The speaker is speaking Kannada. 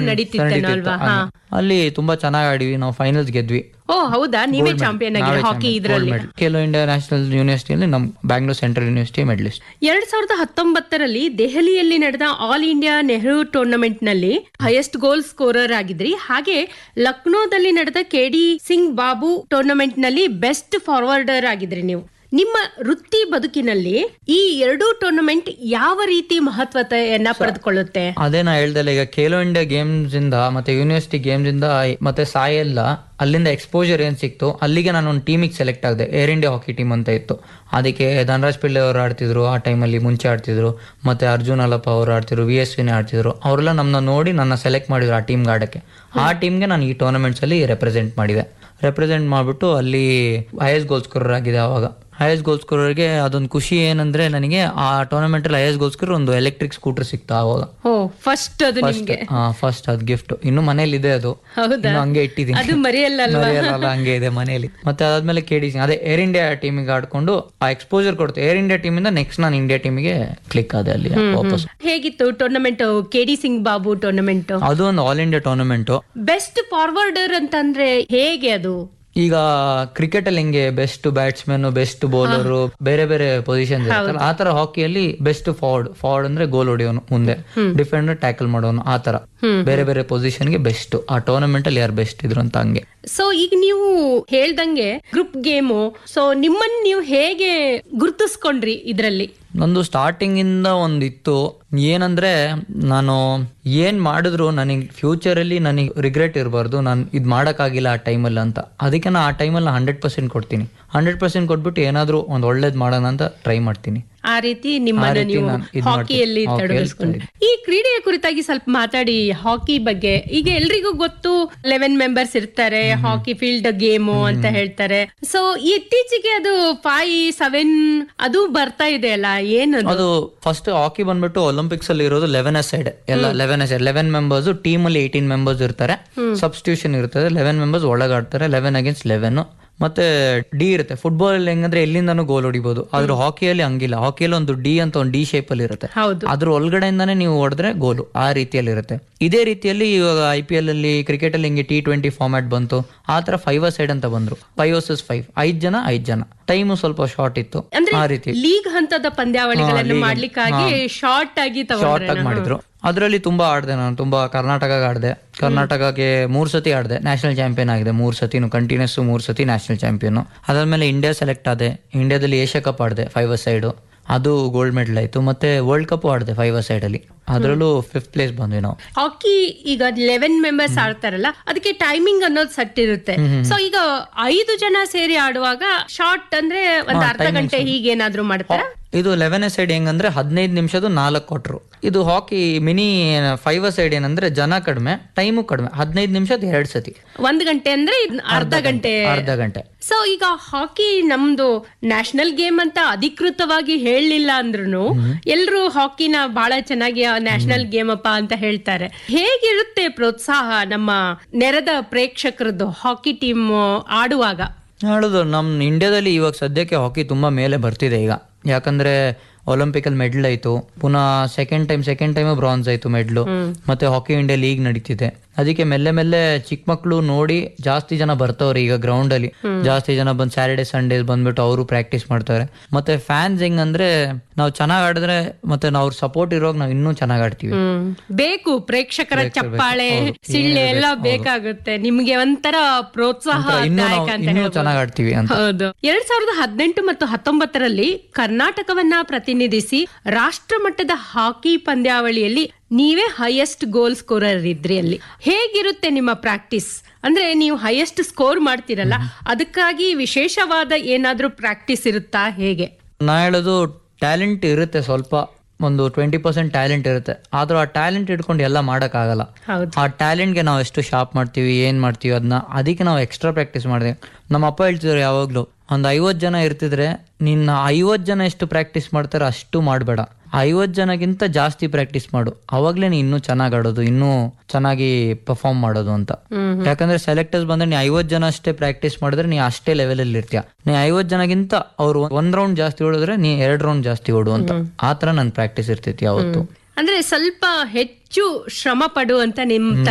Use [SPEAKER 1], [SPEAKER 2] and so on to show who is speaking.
[SPEAKER 1] ನಡೀತಿತ್ತೇನೋ ಅಲ್ವಾ ಹಾ
[SPEAKER 2] ಅಲ್ಲಿ ತುಂಬಾ ಚೆನ್ನಾಗಿ ಆಡಿವಿ ನಾವು ಫೈನಲ್ಸ್ ಗೆದ್ವಿ
[SPEAKER 1] ಓ ಹೌದಾ ನೀವೇ ಚಾಂಪಿಯನ್ ಆಗಿ ಹಾಕಿ ಇದ್ರಲ್ಲಿ
[SPEAKER 2] ಖೇಲೋ ಇಂಡಿಯಾ ನ್ಯಾಷನಲ್ ಯೂನಿವರ್ಸಿಟಿಯಲ್ಲಿ ನಮ್ ಬ್ಯಾಂಗ್ಳೂರ್ ಸೆಂಟ್ರಲ್ ಯೂನಿವರ್ಸಿಟಿ ಮೆಡಲಿಸ್ಟ್
[SPEAKER 1] ಎರಡ್ ಸಾವಿರದ ಹತ್ತೊಂಬತ್ತರಲ್ಲಿ ದೆಹಲಿಯಲ್ಲಿ ನಡೆದ ಆಲ್ ಇಂಡಿಯಾ ನೆಹರು ಟೂರ್ನಮೆಂಟ್ ನಲ್ಲಿ ಹೈಯೆಸ್ಟ್ ಗೋಲ್ ಸ್ಕೋರರ್ ಆಗಿದ್ರಿ ಹಾಗೆ ಲಕ್ನೋದಲ್ಲಿ ನಡೆದ ಕೆಡಿ ಸಿಂಗ್ ಬಾಬು ಟೂರ್ನಮೆಂಟ್ ನಲ್ಲಿ ಬೆಸ್ಟ್ ಫಾರ್ವರ್ಡರ್ ಆಗಿದ್ರಿ ನೀವು ನಿಮ್ಮ ವೃತ್ತಿ ಬದುಕಿನಲ್ಲಿ ಈ ಎರಡೂ ಟೂರ್ನಮೆಂಟ್ ಯಾವ ರೀತಿ ಮಹತ್ವತೆಯನ್ನ ಪಡೆದುಕೊಳ್ಳುತ್ತೆ
[SPEAKER 2] ಅದೇ ನಾ ಹೇಳ್ದಲ್ಲ ಈಗ ಖೇಲೋ ಇಂಡಿಯಾ ಗೇಮ್ಸ್ ಇಂದ ಮತ್ತೆ ಯೂನಿವರ್ಸಿಟಿ ಗೇಮ್ಸ್ ಇಂದ ಮತ್ತೆ ಸಾಯಿ ಎಲ್ಲ ಅಲ್ಲಿಂದ ಎಕ್ಸ್ಪೋಜರ್ ಏನ್ ಸಿಕ್ತು ಅಲ್ಲಿಗೆ ನಾನು ಒಂದು ಟೀಮಿಗೆ ಸೆಲೆಕ್ಟ್ ಆಗಿದೆ ಏರ್ ಇಂಡಿಯಾ ಹಾಕಿ ಟೀಮ್ ಅಂತ ಇತ್ತು ಅದಕ್ಕೆ ಧನರಾಜ್ ಪಿಳ್ಳೆ ಅವರು ಆಡ್ತಿದ್ರು ಆ ಟೈಮಲ್ಲಿ ಮುಂಚೆ ಆಡ್ತಿದ್ರು ಮತ್ತೆ ಅರ್ಜುನ್ ಅಲ್ಲಪ್ಪ ಅವರು ಆಡ್ತಿದ್ರು ವಿ ಎಸ್ ವಿನೇ ಆಡ್ತಿದ್ರು ಅವರೆಲ್ಲ ನಮ್ಮನ್ನ ನೋಡಿ ನನ್ನ ಸೆಲೆಕ್ಟ್ ಮಾಡಿದ್ರು ಆ ಟೀಮ್ಗೆ ಆಡಕ್ಕೆ ಆ ಟೀಮ್ಗೆ ನಾನು ಈ ಟೂರ್ನಮೆಂಟ್ಸ್ ಅಲ್ಲಿ ರೆಪ್ರೆಸೆಂಟ್ ಮಾಡಿದೆ ರೆಪ್ರೆಸೆಂಟ್ ಮಾಡ್ಬಿಟ್ಟು ಅಲ್ಲಿ ಹೈಯೆಸ್ಟ್ ಗೋಲ್ ಸ್ಕೋರರ್ ಆಗಿದೆ ಅವಾಗ ಹೈಯೆಸ್ಟ್ ಗೋಲ್ ಸ್ಕೋರರ್ಗೆ ಅದೊಂದು ಖುಷಿ ಏನಂದ್ರೆ ನನಗೆ ಆ ಟೂರ್ನಮೆಂಟ್ ಅಲ್ಲಿ ಹೈಯೆಸ್ಟ್ ಗೋಲ್ ಸ್ಕೋರ್ ಒಂದು ಎಲೆಕ್ಟ್ರಿಕ್ ಸ್ಕೂಟರ್ ಸಿಕ್ತಾ ಅವಾಗ
[SPEAKER 1] ಓ ಫಸ್ಟ್ ಅದು ನಿಮ್ಗೆ
[SPEAKER 2] ಫಸ್ಟ್ ಅದ್ ಗಿಫ್ಟ್ ಇನ್ನು ಮನೇಲಿ ಇದೆ ಅದು
[SPEAKER 1] ಹೌದಾ
[SPEAKER 2] ಇನ್ನು ಹಂಗೆ ಇಟ್ಟಿದ್ದೀನಿ
[SPEAKER 1] ಅದು ಮರೆಯಲ್ಲ ಅಲ್ವಾ
[SPEAKER 2] ಮರೆಯಲ್ಲ, ಹಂಗೆ ಇದೆ ಮನೆಯಲ್ಲಿ ಮತ್ತೆ ಅದಾದ್ಮೇಲೆ ಕೆಡಿ ಸಿಂಗ್ ಅದೇ ಏರ್ ಇಂಡಿಯಾ ಟೀಮಿಗೆ ಆಡ್ಕೊಂಡು ಆ ಎಕ್ಸ್ಪೋಜರ್ ಕೊಡ್ತು ಏರ್ ಇಂಡಿಯಾ ಟೀಮಿಂದ ನೆಕ್ಸ್ಟ್ ನಾನು ಇಂಡಿಯಾ ಟೀಮಿಗೆ ಕ್ಲಿಕ್ ಆದೆ ಅಲ್ಲಿ ವಾಪಸ್
[SPEAKER 1] ಹೇಗಿತ್ತು tournament KD Singh Babu tournament
[SPEAKER 2] ಅದು ಒಂದು all India tournament
[SPEAKER 1] best forwarder ಅಂತಂದ್ರೆ ಹೇಗೆ ಅದು
[SPEAKER 2] ಈಗ ಕ್ರಿಕೆಟ್ ಅಲ್ಲಿ ಹೆಂಗೆ ಬೆಸ್ಟ್ ಬ್ಯಾಟ್ಸ್ಮನ್ ಬೆಸ್ಟ್ ಬೌಲರ್ ಬೇರೆ ಬೇರೆ ಪೊಸಿಷನ್ ಇರುತ್ತಲ್ಲ ಆ ತರ ಹಾಕಿಯಲ್ಲಿ ಬೆಸ್ಟ್ ಫಾರ್ವರ್ಡ್ ಫಾರ್ವರ್ಡ್ ಅಂದ್ರೆ ಗೋಲ್ ಹೊಡಿಯೋನು ಮುಂದೆ ಡಿಫೆಂಡರ್ ಟ್ಯಾಕಲ್ ಮಾಡೋನು ಆ ತರ ಬೇರೆ ಬೇರೆ ಪೊಸಿಷನ್ ಗೆ ಬೆಸ್ಟ್ ಆ ಟೂರ್ನಮೆಂಟ್ ಅಲ್ಲಿ ಯಾರು ಬೆಸ್ಟ್ ಇದ್ರು ಅಂತ ಹಂಗೆ
[SPEAKER 1] ಸೊ ಈಗ ನೀವು ಹೇಳ್ದಂಗೆ ಗ್ರೂಪ್ ಗೇಮು ಸೊ ನಿಮ್ಮನ್ನ ನೀವು ಹೇಗೆ ಗುರುತಿಸ್ಕೊಂಡ್ರಿ ಇದ್ರಲ್ಲಿ
[SPEAKER 2] ನಂದು ಸ್ಟಾರ್ಟಿಂಗ್ ಇಂದ ಒಂದಿತ್ತು ಏನಂದ್ರೆ ನಾನು ಏನ್ ಮಾಡಿದ್ರು ನನಗೆ ಫ್ಯೂಚರ್ ಅಲ್ಲಿ ನನಗೆ ರಿಗ್ರೆಟ್ ಇರಬಾರ್ದು ನಾನು ಇದು ಮಾಡೋಕ್ಕಾಗಿಲ್ಲ ಆ ಟೈಮಲ್ಲಿ ಅಂತ ಅದಕ್ಕೆ ನಾನು ಆ ಟೈಮಲ್ಲಿ ಹಂಡ್ರೆಡ್ ಪರ್ಸೆಂಟ್ ಕೊಡ್ತೀನಿ ಹಂಡ್ರೆಡ್ ಪರ್ಸೆಂಟ್ ಕೊಟ್ಬಿಟ್ಟು ಏನಾದರೂ ಒಂದು ಒಳ್ಳೇದು ಮಾಡೋಣ ಅಂತ ಟ್ರೈ ಮಾಡ್ತೀನಿ
[SPEAKER 1] ಆ ರೀತಿ ನಿಮ್ಮನ್ನ
[SPEAKER 2] ರೀತಿ
[SPEAKER 1] ನೀವು
[SPEAKER 2] ನಾನ್ ಇದ್
[SPEAKER 1] ಹಾಕಿಯಲ್ಲಿ
[SPEAKER 2] ಮಾಡ್ತೀನಿ.
[SPEAKER 1] ತೊಡಗಿಸ್ಕೊಂಡ್ರಿ ಈ ಕ್ರೀಡೆಯ ಕುರಿತಾಗಿ ಸ್ವಲ್ಪ ಮಾತಾಡಿ ಹಾಕಿ ಬಗ್ಗೆ ಈಗ ಎಲ್ರಿಗೂ ಗೊತ್ತು ಲೆವೆನ್ ಮೆಂಬರ್ಸ್ ಇರ್ತಾರೆ ಹಾಕಿ ಫೀಲ್ಡ್ ಗೇಮು ಅಂತ ಹೇಳ್ತಾರೆ ಸೊ ಇತ್ತೀಚೆಗೆ ಅದು ಫೈವ್ ಸೆವೆನ್ ಅದು ಬರ್ತಾ ಇದೆ ಅಲ್ಲ ಏನದು
[SPEAKER 2] ಅದು ಫಸ್ಟ್ ಹಾಕಿ ಬಂದ್ಬಿಟ್ಟು ಒಲಿಂಪಿಕ್ಸ್ ಅಲ್ಲಿ ಇರೋದು ಲೆವೆನ್ ಎಸ್ ಸೈಡ್ ಎಲ್ಲ elevens eleven members team ಅಲ್ಲಿ ಏಯ್ಟೀನ್ ಮೆಂಬರ್ಸ್ ಇರ್ತಾರೆ ಸಬ್ಸ್ಟಿಟ್ಯೂಷನ್ ಇರ್ತದೆ ಲೆವೆನ್ ಮೆಂಬರ್ಸ್ ಒಳಗಾಡ್ತಾರೆ ಲೆವೆನ್ ಅಗೇನ್ಸ್ಟ್ ಲೆವೆನ್ ಮತ್ತೆ ಡಿ ಇರುತ್ತೆ ಫುಟ್ಬಾಲ್ ಅಲ್ಲಿ ಹೆಂಗಂದ್ರೆ ಎಲ್ಲಿಂದಾನು ಗೋಲ್ ಹೊಡಿಬಹುದು ಆದ್ರೆ ಹಾಕಿಯಲ್ಲಿ ಹಂಗಿಲ್ಲ ಹಾಕಿಯಲ್ಲಿ ಒಂದು ಡಿ ಅಂತ ಒಂದು ಡಿ ಶೇಪ್ ಅಲ್ಲಿ ಇರುತ್ತೆ
[SPEAKER 1] ಹೌದು
[SPEAKER 2] ಅದ್ರ ಒಳಗಡೆಯಿಂದಾನೇ ನೀವು ಹೊಡೆದ್ರೆ ಗೋಲು ಆ ರೀತಿಯಲ್ಲಿ ಇರುತ್ತೆ ಇದೇ ರೀತಿಯಲ್ಲಿ ಇವಾಗ ಐ ಪಿ ಎಲ್ ಅಲ್ಲಿ ಕ್ರಿಕೆಟ್ ಅಲ್ಲಿ ಹಿಂಗೆ ಟಿ ಟ್ವೆಂಟಿ ಫಾರ್ಮ್ಯಾಟ್ ಬಂತು ಆ ತರ ಫೈವ್ ಸೈಡ್ ಅಂತ ಬಂದ್ರು ಫೈವ್ ವರ್ಸಸ್ ಫೈವ್ ಐದ್ ಜನ ಐದ್ ಜನ ಟೈಮ್ ಸ್ವಲ್ಪ ಶಾರ್ಟ್ ಇತ್ತು
[SPEAKER 1] ಅಂದ್ರೆ
[SPEAKER 2] ಆ ರೀತಿ
[SPEAKER 1] ಲೀಗ್ ಹಂತದ ಪಂದ್ಯಾವಳಿಗಳನ್ನು ಮಾಡ್ಲಿಕ್ಕಾಗಿ ಶಾರ್ಟ್ ಆಗಿ
[SPEAKER 2] ಶಾರ್ಟ್
[SPEAKER 1] ತಗೊಂಡ್ರೆ
[SPEAKER 2] ಆಗಿ ಮಾಡಿದ್ರು ಅದರಲ್ಲಿ ತುಂಬಾ ಆಡಿದೆ ನಾನು ತುಂಬಾ ಕರ್ನಾಟಕಗೆ ಆಡಿದೆ ಕರ್ನಾಟಕಕ್ಕೆ ಮೂರ್ ಸತಿ ಆಡಿದೆ ನ್ಯಾಷನಲ್ ಚಾಂಪಿಯನ್ ಆಗಿದೆ ಮೂರ್ ಸತಿನು ಕಂಟಿನ್ಯೂಸ್ ಮೂರ್ ಸತಿ ನ್ಯಾಷನಲ್ ಚಾಂಪಿಯನ್ ಅದಾದ್ಮೇಲೆ ಇಂಡಿಯಾ ಸೆಲೆಕ್ಟ್ ಆದೆ ಇಂಡಿಯಾದಲ್ಲಿ ಏಷ್ಯಾ ಕಪ್ ಆಡಿದೆ ಫೈವ್ ಸೈಡ್ ಅದು ಗೋಲ್ಡ್ ಮೆಡಲ್ ಆಯ್ತು ಮತ್ತೆ ವರ್ಲ್ಡ್ ಕಪ್ ಆಡಿದೆ ಫೈವ್ ಸೈಡ್ ಅಲ್ಲಿ ಅದರಲ್ಲೂ ಫಿಫ್ತ್ ಪ್ಲೇಸ್ ಬಂದ್ವಿ ನಾವು
[SPEAKER 1] ಹಾಕಿ ಈಗ ಲೆವೆನ್ ಮೆಂಬರ್ಸ್ ಆಡ್ತಾರಲ್ಲ ಅದಕ್ಕೆ ಟೈಮಿಂಗ್ ಅನ್ನೋದು ಸೆಟ್ ಇರುತ್ತೆ ಸೊ ಈಗ ಐದು ಜನ ಸೇರಿ ಆಡುವಾಗ ಶಾರ್ಟ್ ಅಂದ್ರೆ ಒಂದ್ ಅರ್ಧ ಗಂಟೆ ಹೀಗೇನಾದ್ರೂ ಮಾಡ್ತಾರ
[SPEAKER 2] ಇದು ಲೆವೆನ್ ಸೈಡ್ ಹೆಂಗಂದ್ರೆ ಹದಿನೈದು ನಿಮಿಷದ್ದು ನಾಲ್ಕು ಕೊಟ್ರು ಇದು ಹಾಕಿ ಮಿನಿ ಫೈವ್ ಸೈಡ್ ಏನಂದ್ರೆ ಜನ ಕಡಿಮೆ ಟೈಮು ಕಡಿಮೆ ಹದಿನೈದು ನಿಮಿಷದ ಎರಡ್ ಸತಿ
[SPEAKER 1] ಒಂದ್ ಗಂಟೆ ಅಂದ್ರೆ ಇದ್ ಅರ್ಧ ಗಂಟೆ
[SPEAKER 2] ಅರ್ಧ ಗಂಟೆ
[SPEAKER 1] ಸೊ ಈಗ ಹಾಕಿ ನಮ್ದು ನ್ಯಾಷನಲ್ ಗೇಮ್ ಅಂತ ಅಧಿಕೃತವಾಗಿ ಹೇಳಲಿಲ್ಲ ಅಂದ್ರೂ ಎಲ್ರು ಹಾಕಿನ ಬಹಳ ಚೆನ್ನಾಗಿ ನ್ಯಾಷನಲ್ ಗೇಮ್ ಅಪ್ಪ ಅಂತ ಹೇಳ್ತಾರೆ ಹೇಗಿರುತ್ತೆ ಪ್ರೋತ್ಸಾಹ ನಮ್ಮ ನೆರೆದ ಪ್ರೇಕ್ಷಕರದ್ದು ಹಾಕಿ ಟೀಮ್ ಆಡುವಾಗ
[SPEAKER 2] ಹೇಳುದು ನಮ್ ಇಂಡಿಯಾದಲ್ಲಿ ಇವಾಗ ಸದ್ಯಕ್ಕೆ ಹಾಕಿ ತುಂಬಾ ಮೇಲೆ ಬರ್ತಿದೆ ಈಗ ಯಾಕಂದ್ರೆ ಒಲಿಂಪಿಕ್ ಅಲ್ಲಿ ಮೆಡಲ್ ಆಯ್ತು ಪುನಃ second time second time bronze ಆಯ್ತು ಮೆಡ್ಲು ಮತ್ತೆ ಹಾಕಿ ಇಂಡಿಯಾ ಲೀಗ್ ನಡೀತಿದೆ ಅದಕ್ಕೆ ಮೆಲ್ಲೆ ಮೆಲ್ಲೆ ಚಿಕ್ಕ ಮಕ್ಳು ನೋಡಿ ಜಾಸ್ತಿ ಜನ ಬರ್ತವ್ರೆ ಈಗ ಗ್ರೌಂಡ್ ಅಲ್ಲಿ ಜಾಸ್ತಿ ಜನ ಬಂದ್ ಸ್ಯಾಟರ್ಡೆ ಸಂಡೇ ಬಂದ್ಬಿಟ್ಟು ಅವರು ಪ್ರಾಕ್ಟೀಸ್ ಮಾಡ್ತಾರೆ ಮತ್ತೆ ಫ್ಯಾನ್ಸ್ ಹೆಂಗಂದ್ರೆ ನಾವು ಚೆನ್ನಾಗ್ ಆಡಿದ್ರೆ ಮತ್ತೆ ನಾವು ಅವ್ರ ಸಪೋರ್ಟ್ ಇರೋವಾಗ ನಾವು ಇನ್ನೂ ಚೆನ್ನಾಗ್ ಆಡ್ತೀವಿ
[SPEAKER 1] ಹ್ಮ್ ಬೇಕು ಪ್ರೇಕ್ಷಕರ ಚಪ್ಪಾಳೆ ಸಿಳ್ಳೆ ಎಲ್ಲ ಬೇಕಾಗುತ್ತೆ ನಿಮ್ಗೆ ಒಂಥರ ಪ್ರೋತ್ಸಾಹ
[SPEAKER 2] ಇನ್ನೂ
[SPEAKER 1] ದಾಯಕ
[SPEAKER 2] ನಾವು
[SPEAKER 1] ಅಂತ
[SPEAKER 2] ಇನ್ನೂ
[SPEAKER 1] ಹೇಳ್ಬೋದು.
[SPEAKER 2] ಚೆನ್ನಾಗ್ ಆಡ್ತೀವಿ ಅಂತ
[SPEAKER 1] ಹೌದು ಎರಡ್ ಸಾವಿರದ ಹದಿನೆಂಟು ಮತ್ತು ಹತ್ತೊಂಬತ್ತರಲ್ಲಿ ಕರ್ನಾಟಕವನ್ನ ಪ್ರತಿನಿಧಿಸಿ ರಾಷ್ಟ್ರ ಮಟ್ಟದ ಹಾಕಿ ಪಂದ್ಯಾವಳಿಯಲ್ಲಿ ನೀವೇ ಹೈಯೆಸ್ಟ್ ಗೋಲ್ ಸ್ಕೋರರ್ ಇದ್ರಿ ಅಲ್ಲಿ ಹೇಗಿರುತ್ತೆ ನಿಮ್ಮ ಪ್ರಾಕ್ಟೀಸ್ ಅಂದ್ರೆ ನೀವು ಹೈಯೆಸ್ಟ್ ಸ್ಕೋರ್ ಮಾಡ್ತೀರಲ್ಲ ಅದಕ್ಕಾಗಿ ವಿಶೇಷವಾದ ಏನಾದ್ರೂ ಪ್ರಾಕ್ಟೀಸ್ ಇರುತ್ತಾ ಹೇಗೆ
[SPEAKER 2] ನಾ ಹೇಳೋದು ಟ್ಯಾಲೆಂಟ್ ಇರುತ್ತೆ ಸ್ವಲ್ಪ ಒಂದು ಟ್ವೆಂಟಿ ಪರ್ಸೆಂಟ್ ಟ್ಯಾಲೆಂಟ್ ಇರುತ್ತೆ ಆದ್ರೂ ಆ ಟ್ಯಾಲೆಂಟ್ ಇಟ್ಕೊಂಡು ಎಲ್ಲ ಆಗಲ್ಲ
[SPEAKER 1] ಹೌದು
[SPEAKER 2] ಆ ಟ್ಯಾಲೆಂಟ್ಗೆ ನಾವು ಎಷ್ಟು ಶಾರ್ಪ್ ಮಾಡ್ತೀವಿ ಏನ್ ಮಾಡ್ತೀವಿ ಅದನ್ನ ಅದಕ್ಕೆ ನಾವು ಎಕ್ಸ್ಟ್ರಾ ಪ್ರಾಕ್ಟೀಸ್ ಮಾಡಿದೆ ನಮ್ಮ ಅಪ್ಪ ಹೇಳ್ತಿದ್ರು ಯಾವಾಗ್ಲೂ ಒಂದು ಐವತ್ತು ಜನ ಇರ್ತಿದ್ರೆ ನಿನ್ನ ಐವತ್ತು ಜನ ಎಷ್ಟು ಪ್ರಾಕ್ಟೀಸ್ ಮಾಡ್ತಾರೆ ಅಷ್ಟು ಮಾಡಬೇಡ ಐವತ್ತು ಜನಗಿಂತ ಜಾಸ್ತಿ ಪ್ರಾಕ್ಟೀಸ್ ಮಾಡು ಅವಾಗ್ಲೇ ನೀ ಇನ್ನೂ ಚೆನ್ನಾಗಿ ಆಡೋದು ಇನ್ನೂ ಚೆನ್ನಾಗಿ ಪರ್ಫಾರ್ಮ್ ಮಾಡೋದು ಅಂತ
[SPEAKER 1] ಹ್ಮ್
[SPEAKER 2] ಯಾಕಂದ್ರೆ ಸೆಲೆಕ್ಟರ್ಸ್ ಬಂದ್ರೆ ನೀ ಐವತ್ತು ಜನ ಅಷ್ಟೇ ಪ್ರಾಕ್ಟೀಸ್ ಮಾಡಿದ್ರೆ ನೀ ಅಷ್ಟೇ ಲೆವೆಲ್ ಅಲ್ಲಿ ಇರ್ತೀಯ ನೀ ಐವತ್ತು ಜನಗಿಂತ ಅವ್ರು ಒಂದ್ ರೌಂಡ್ ಜಾಸ್ತಿ ಓಡಿದ್ರೆ ನೀ ಎರಡ್ ರೌಂಡ್ ಜಾಸ್ತಿ ಓಡು ಅಂತ ಆ ತರ ನನ್ ಪ್ರಾಕ್ಟೀಸ್ ಇರ್ತೈತಿ ಯಾವತ್ತು
[SPEAKER 1] ಅಂದ್ರೆ ಸ್ವಲ್ಪ ಹೆಚ್ಚು ಶ್ರಮ ಪಡುವಂತ ನಿಮ್